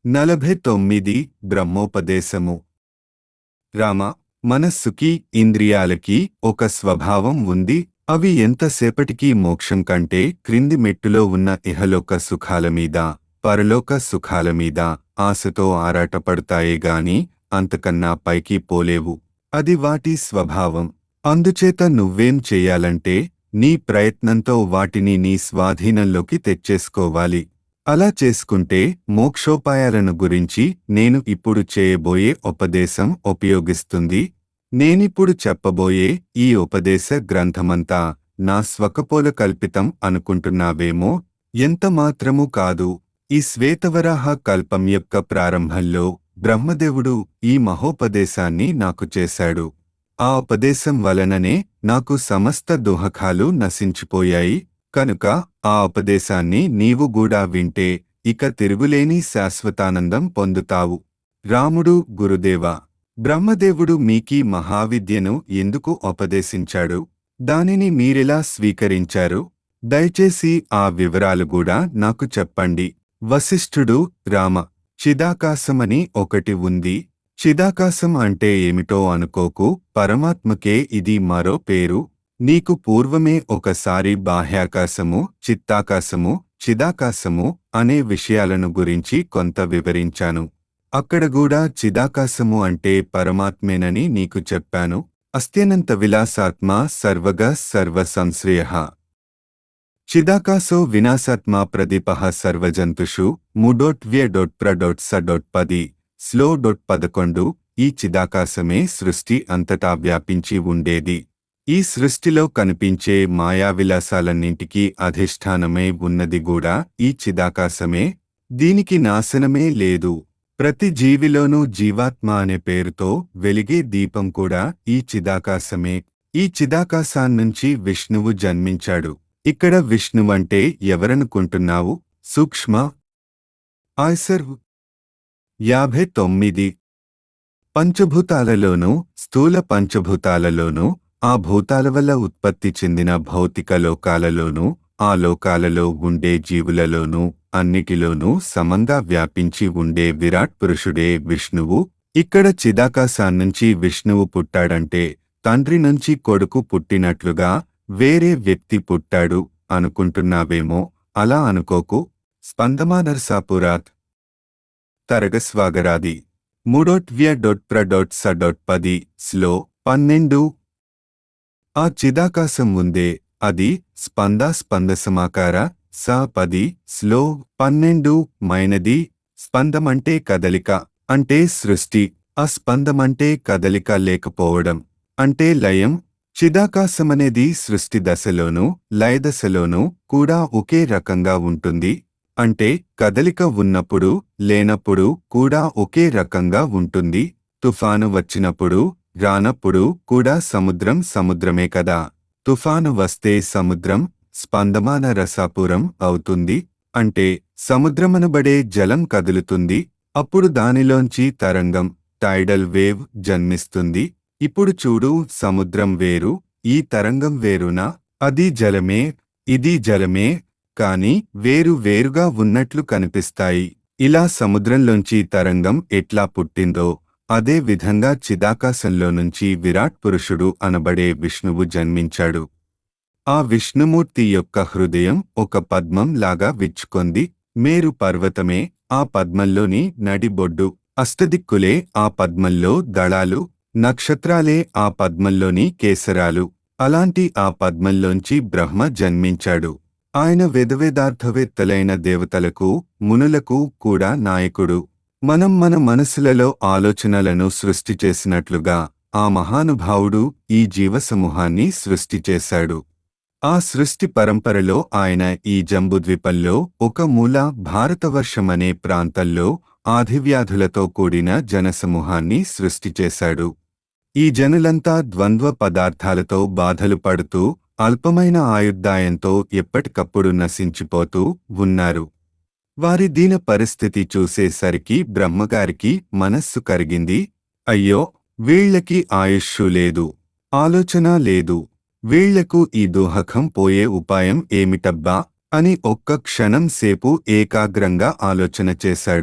నలభై తొమ్మిది బ్రహ్మోపదేశము రామ మనస్సుకి ఇంద్రియాలకి ఒక స్వభావం ఉంది అవి ఎంతసేపటికి మోక్షం కంటే క్రింది మెట్టులో ఉన్న ఇహలోక సుఖాల మీద పరలోక సుఖాల మీద ఆశతో ఆరాటపడతాయే గాని అంతకన్నా పైకి పోలేవు అది వాటి స్వభావం అందుచేత నువ్వేం చెయ్యాలంటే నీ ప్రయత్నంతో వాటిని నీ స్వాధీనంలోకి తెచ్చేసుకోవాలి అలా చేసుకుంటే మోక్షోపాయాలను గురించి నేను ఇప్పుడు చేయబోయే ఉపదేశం ఉపయోగిస్తుంది నేనిప్పుడు చెప్పబోయే ఈ ఉపదేశ గ్రంథమంతా నా స్వకపోల కల్పితం అనుకుంటున్నావేమో ఎంతమాత్రమూ కాదు ఈ శ్వేతవరాహ కల్పం యొక్క ప్రారంభంలో బ్రహ్మదేవుడు ఈ మహోపదేశాన్ని నాకు చేశాడు ఆ ఉపదేశం వలననే నాకు సమస్త దుహకాలు నశించిపోయాయి కనుక ఆ ఉపదేశాన్ని నీవు కూడా వింటే ఇక తిరుగులేని శాశ్వతానందం పొందుతావు రాముడు గురుదేవ బ్రహ్మదేవుడు మీకీ మహావిద్యను ఎందుకు ఉపదేశించాడు దానిని మీరెలా స్వీకరించారు దయచేసి ఆ వివరాలు కూడా నాకు చెప్పండి వశిష్ఠుడు రామ చిదాకాశమని ఒకటి ఉంది చిదాకాశం అంటే ఏమిటో అనుకోకు పరమాత్మకే ఇది మరో పేరు నీకు పూర్వమే ఒకసారి బాహ్యాకాశము చిత్తాకాశము చిదాకాశము అనే విషయాలను గురించి కొంత వివరించాను అక్కడ కూడా చిదాకాశము అంటే పరమాత్మేనని నీకు చెప్పాను అస్త్యనంత విలాసాత్మ సర్వగ సర్వ సంశ్రయ చిదాకాశో వినాశాత్మా ప్రదీప సర్వజంతుషు ముడోట్వ్య డొట్ ప్ర డొట్ స డొట్ పది స్లో డొట్ పదకొండు ఈ చిదాకాశమే సృష్టి అంతటా వ్యాపించి ఉండేది ఈ సృష్టిలో కనిపించే మాయావిలాసాలన్నింటికీ అధిష్టానమే ఉన్నది కూడా ఈ చిదాకాశమే దీనికి నాశనమే లేదు ప్రతి జీవిలోనూ జీవాత్మ అనే పేరుతో వెలిగే దీపం కూడా ఈ చిదాకాశమే ఈ చిదాకాశాన్నుంచి విష్ణువు జన్మించాడు ఇక్కడ విష్ణువంటే ఎవరనుకుంటున్నావు సూక్ష్మ ఆయ్సర్ యాభై తొమ్మిది పంచభూతాలలోనూ స్థూల పంచభూతాలలోనూ ఆ భూతాల వల్ల ఉత్పత్తి చెందిన భౌతిక లోకాలలోనూ ఆ లోకాలలో ఉండే జీవులలోనూ అన్నిటిలోనూ సమంగా వ్యాపించి ఉండే విరాట్ పురుషుడే విష్ణువు ఇక్కడ చిదాకాశాన్నుంచి విష్ణువు పుట్టాడంటే తండ్రి నుంచి కొడుకు పుట్టినట్లుగా వేరే వ్యక్తి పుట్టాడు అనుకుంటున్నావేమో అలా అనుకోకు స్పందమానర్సాపురాత్ తరగస్వాగరాది మూడోట్వ్య డొట్ ప్ర డొట్ స డొట్ పది స్లో పన్నెండు ఆ చిదాకాశం ఉందే అది స్పంద స్పందసమాకార స పది స్లో పన్నెండు మైనది స్పందమంటే కదలిక అంటే సృష్టి అస్పందమంటే కదలిక లేకపోవడం అంటే లయం చిదాకాశమనేది సృష్టి దశలోనూ లయదశలోనూ కూడా ఒకే రకంగా ఉంటుంది అంటే కదలిక ఉన్నప్పుడు లేనప్పుడు కూడా ఒకే రకంగా ఉంటుంది తుఫాను వచ్చినప్పుడు రానప్పుడు కూడా సముద్రం సముద్రమే కదా తుఫాను వస్తే సముద్రం స్పందమాన రసాపురం అవుతుంది అంటే సముద్రమనబడే జలం కదులుతుంది అప్పుడు దానిలోంచి తరంగం టైడల్ వేవ్ జన్మిస్తుంది ఇప్పుడు చూడు సముద్రం వేరు ఈ తరంగం వేరునా అది జలమే ఇది జలమే కాని వేరు వేరుగా ఉన్నట్లు కనిపిస్తాయి ఇలా సముద్రంలోంచి తరంగం ఎట్లా పుట్టిందో అదే విధంగా చిదాకాశంలో నుంచి విరాట్ పురుషుడు అనబడే విష్ణువు జన్మించాడు ఆ విష్ణుమూర్తి యొక్క హృదయం ఒక పద్మం లాగా విచ్చుకొంది మేరు పర్వతమే ఆ పద్మంలోని నడిబొడ్డు అష్టదిక్కులే ఆ పద్మంలో దళాలు నక్షత్రాలే ఆ పద్మంలోని కేసరాలు అలాంటి ఆ పద్మంలోంచి బ్రహ్మ జన్మించాడు ఆయన వెదవేదార్థవేత్తలైన దేవతలకు మునులకు కూడా నాయకుడు మనం మన మనసులలో ఆలోచనలను సృష్టి చేసినట్లుగా ఆ మహానుభావుడు ఈ జీవసమూహాన్ని సృష్టి చేశాడు ఆ సృష్టి పరంపరలో ఆయన ఈ జంబుద్వీపంలో ఒక మూల భారతవర్షమనే ప్రాంతంలో ఆధివ్యాధులతో కూడిన జనసమూహాన్ని సృష్టి చేశాడు ఈ జనులంతా ద్వంద్వ పదార్థాలతో బాధలు పడుతూ అల్పమైన ఆయుర్దాయంతో ఎప్పటికప్పుడు నశించిపోతూ ఉన్నారు వారి దీన పరిస్థితి చూసేసరికి బ్రహ్మగారికి మనస్సు కరిగింది అయ్యో వీళ్లకి ఆయుష్షు లేదు ఆలోచన లేదు వీళ్లకు ఈ దోహకం పోయే ఉపాయం ఏమిటబ్బా అని ఒక్క క్షణం సేపు ఏకాగ్రంగా ఆలోచన చేశాడు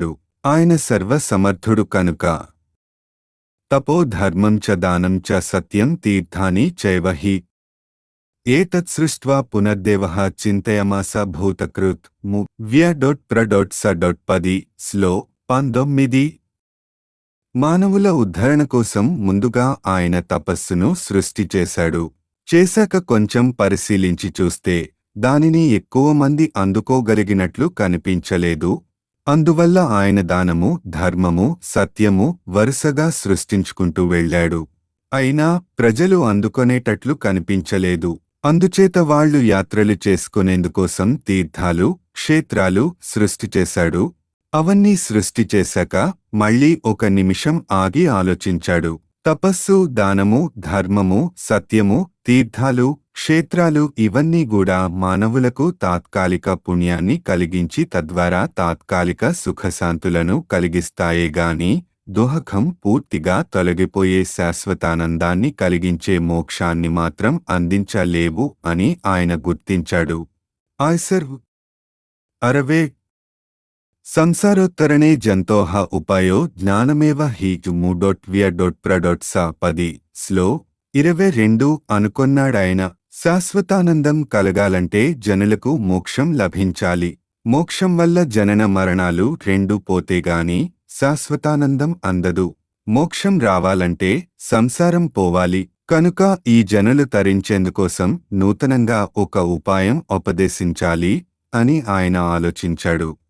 ఆయన సర్వసమర్థుడు కనుక తపో ధర్మం చ దానం చ సత్యం తీర్థాని చైవహి ఏతత్ సృష్ట్వా పునర్దేవః చింతయమాస భూతకృత్ ము వ్య డొట్ ప్ర డొట్ స డొట్ పది స్లో పంతొమ్మిది మానవుల ఉద్ధరణ కోసం ముందుగా ఆయన తపస్సును సృష్టి చేశాడు చేశాక కొంచెం పరిశీలించి చూస్తే దానిని ఎక్కువ మంది అందుకోగలిగినట్లు కనిపించలేదు అందువల్ల ఆయన దానము ధర్మము సత్యము వరుసగా సృష్టించుకుంటూ వెళ్ళాడు అయినా ప్రజలు అందుకొనేటట్లు కనిపించలేదు అందుచేత వాళ్ళు యాత్రలు చేసుకునేందుకోసం తీర్థాలు క్షేత్రాలు సృష్టి చేశాడు అవన్నీ సృష్టి చేశాక మళ్ళీ ఒక నిమిషం ఆగి ఆలోచించాడు తపస్సు దానము ధర్మము సత్యము తీర్థాలు క్షేత్రాలు ఇవన్నీ కూడా మానవులకు తాత్కాలిక పుణ్యాన్ని కలిగించి తద్వారా తాత్కాలిక సుఖశాంతులను కలిగిస్తాయే గాని దుహకం పూర్తిగా తొలగిపోయే శాశ్వతానందాన్ని కలిగించే మోక్షాన్ని మాత్రం అందించలేవు అని ఆయన గుర్తించాడు ఆయ్సర్ అరవే సంసారోత్తరణే జంతోహ ఉపాయో జ్ఞానమేవ హీ మూడొట్ వ్య డొట్ ప్రడొట్ స పది స్లో ఇరవై రెండు అనుకొన్నాడాయన శాశ్వతానందం కలగాలంటే జనులకు మోక్షం లభించాలి మోక్షం వల్ల జనన మరణాలు రెండు పోతేగాని శాశ్వతానందం అందదు మోక్షం రావాలంటే సంసారం పోవాలి కనుక ఈ జనులు తరించేందుకోసం నూతనంగా ఒక ఉపాయం ఉపదేశించాలి అని ఆయన ఆలోచించాడు